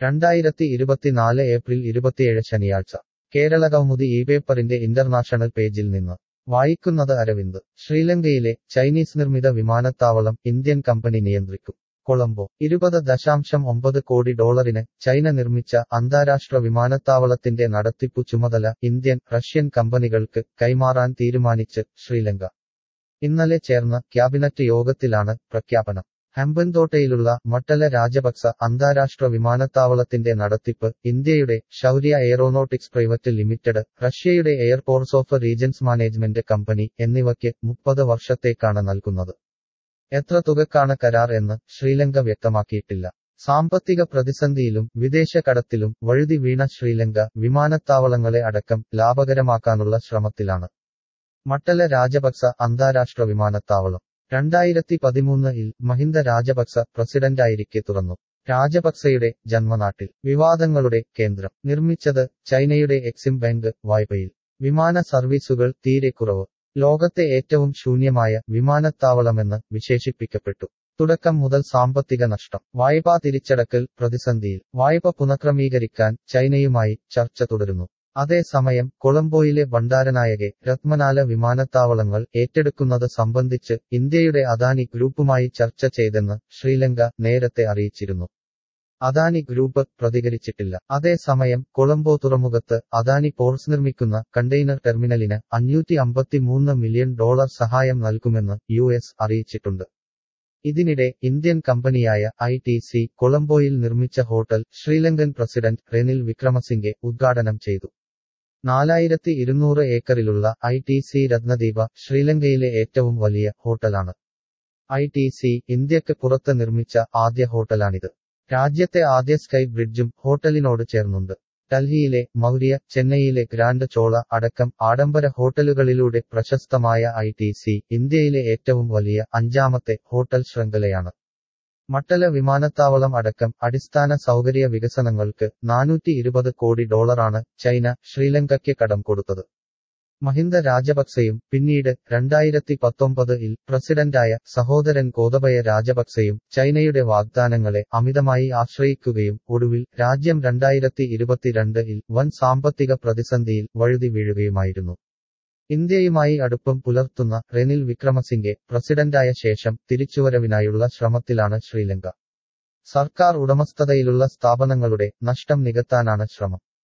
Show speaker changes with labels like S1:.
S1: രണ്ടായിരത്തി ഇരുപത്തിനാല് ഏപ്രിൽ ഇരുപത്തിയേഴ് ശനിയാഴ്ച കേരള കൗമുദി ഈ പേപ്പറിന്റെ ഇന്റർനാഷണൽ പേജിൽ നിന്ന് വായിക്കുന്നത് അരവിന്ദ് ശ്രീലങ്കയിലെ ചൈനീസ് നിർമ്മിത വിമാനത്താവളം ഇന്ത്യൻ കമ്പനി നിയന്ത്രിക്കും കൊളംബോ ഇരുപത് ദശാംശം ഒമ്പത് കോടി ഡോളറിന് ചൈന നിർമ്മിച്ച അന്താരാഷ്ട്ര വിമാനത്താവളത്തിന്റെ നടത്തിപ്പു ചുമതല ഇന്ത്യൻ റഷ്യൻ കമ്പനികൾക്ക് കൈമാറാൻ തീരുമാനിച്ച് ശ്രീലങ്ക ഇന്നലെ ചേർന്ന ക്യാബിനറ്റ് യോഗത്തിലാണ് പ്രഖ്യാപനം ഹംബൻതോട്ടയിലുള്ള മട്ടല രാജപക്സ അന്താരാഷ്ട്ര വിമാനത്താവളത്തിന്റെ നടത്തിപ്പ് ഇന്ത്യയുടെ ശൗര്യ എയറോനോട്ടിക്സ് പ്രൈവറ്റ് ലിമിറ്റഡ് റഷ്യയുടെ airports of regions management company എന്നിവയ്ക്ക് മുപ്പത് വർഷത്തേക്കാണ് നൽകുന്നത് എത്ര തുകക്കാണ് കരാർ എന്ന് ശ്രീലങ്ക വ്യക്തമാക്കിയിട്ടില്ല സാമ്പത്തിക പ്രതിസന്ധിയിലും വിദേശ കടത്തിലും വഴുതി വീണ ശ്രീലങ്ക വിമാനത്താവളങ്ങളെ അടക്കം ലാഭകരമാക്കാനുള്ള ശ്രമത്തിലാണ് മട്ടല രാജപക്സ അന്താരാഷ്ട്ര വിമാനത്താവളം രണ്ടായിരത്തി പതിമൂന്നിൽ മഹിന്ദ രാജപക്സ പ്രസിഡന്റായിരിക്കെ തുറന്നു രാജപക്സയുടെ ജന്മനാട്ടിൽ വിവാദങ്ങളുടെ കേന്ദ്രം നിർമ്മിച്ചത് ചൈനയുടെ എക്സിം ബാങ്ക് വായ്പയിൽ വിമാന സർവീസുകൾ തീരെ കുറവ് ലോകത്തെ ഏറ്റവും ശൂന്യമായ വിമാനത്താവളമെന്ന് വിശേഷിപ്പിക്കപ്പെട്ടു തുടക്കം മുതൽ സാമ്പത്തിക നഷ്ടം വായ്പാ തിരിച്ചടക്കൽ പ്രതിസന്ധിയിൽ വായ്പ പുനഃക്രമീകരിക്കാൻ ചൈനയുമായി ചർച്ച തുടരുന്നു അതേസമയം കൊളംബോയിലെ ഭണ്ഡാരനായകെ രത്മനാല വിമാനത്താവളങ്ങൾ ഏറ്റെടുക്കുന്നത് സംബന്ധിച്ച് ഇന്ത്യയുടെ അദാനി ഗ്രൂപ്പുമായി ചർച്ച ചെയ്തെന്ന് ശ്രീലങ്ക നേരത്തെ അറിയിച്ചിരുന്നു അദാനി ഗ്രൂപ്പ് പ്രതികരിച്ചിട്ടില്ല അതേസമയം കൊളംബോ തുറമുഖത്ത് അദാനി പോർട്സ് നിർമ്മിക്കുന്ന കണ്ടെയ്നർ ടെർമിനലിന് അഞ്ഞൂറ്റി അമ്പത്തിമൂന്ന് മില്യൺ ഡോളർ സഹായം നൽകുമെന്ന് യു എസ് അറിയിച്ചിട്ടുണ്ട് ഇതിനിടെ ഇന്ത്യൻ കമ്പനിയായ ഐ ടി സി കൊളംബോയിൽ നിർമ്മിച്ച ഹോട്ടൽ ശ്രീലങ്കൻ പ്രസിഡന്റ് റെനിൽ വിക്രമസിംഗെ ഉദ്ഘാടനം ചെയ്തു നാലായിരത്തി ഇരുന്നൂറ് ഏക്കറിലുള്ള ഐ ടി സി രത്നദീപ ശ്രീലങ്കയിലെ ഏറ്റവും വലിയ ഹോട്ടലാണ് ഐ ടി സി ഇന്ത്യക്ക് പുറത്ത് നിർമ്മിച്ച ആദ്യ ഹോട്ടലാണിത് രാജ്യത്തെ ആദ്യ സ്കൈ ബ്രിഡ്ജും ഹോട്ടലിനോട് ചേർന്നുണ്ട് ഡൽഹിയിലെ മൗര്യ ചെന്നൈയിലെ ഗ്രാൻഡ് ചോള അടക്കം ആഡംബര ഹോട്ടലുകളിലൂടെ പ്രശസ്തമായ ഐ ടി സി ഇന്ത്യയിലെ ഏറ്റവും വലിയ അഞ്ചാമത്തെ ഹോട്ടൽ ശൃംഖലയാണ് മട്ടല വിമാനത്താവളം അടക്കം അടിസ്ഥാന സൗകര്യ വികസനങ്ങൾക്ക് നാനൂറ്റി ഇരുപത് കോടി ഡോളറാണ് ചൈന ശ്രീലങ്കയ്ക്ക് കടം കൊടുത്തത് മഹിന്ദ രാജപക്സെയും പിന്നീട് രണ്ടായിരത്തി പത്തൊമ്പതിൽ പ്രസിഡന്റായ സഹോദരൻ ഗോതബയ രാജപക്സെയും ചൈനയുടെ വാഗ്ദാനങ്ങളെ അമിതമായി ആശ്രയിക്കുകയും ഒടുവിൽ രാജ്യം രണ്ടായിരത്തി ഇരുപത്തിരണ്ടിൽ വൻ സാമ്പത്തിക പ്രതിസന്ധിയിൽ വഴുതി വീഴുകയുമായിരുന്നു ഇന്ത്യയുമായി അടുപ്പം പുലർത്തുന്ന റെനിൽ വിക്രമസിംഗെ പ്രസിഡന്റായ ശേഷം തിരിച്ചുവരവിനായുള്ള ശ്രമത്തിലാണ് ശ്രീലങ്ക സർക്കാർ ഉടമസ്ഥതയിലുള്ള സ്ഥാപനങ്ങളുടെ നഷ്ടം നികത്താനാണ് ശ്രമം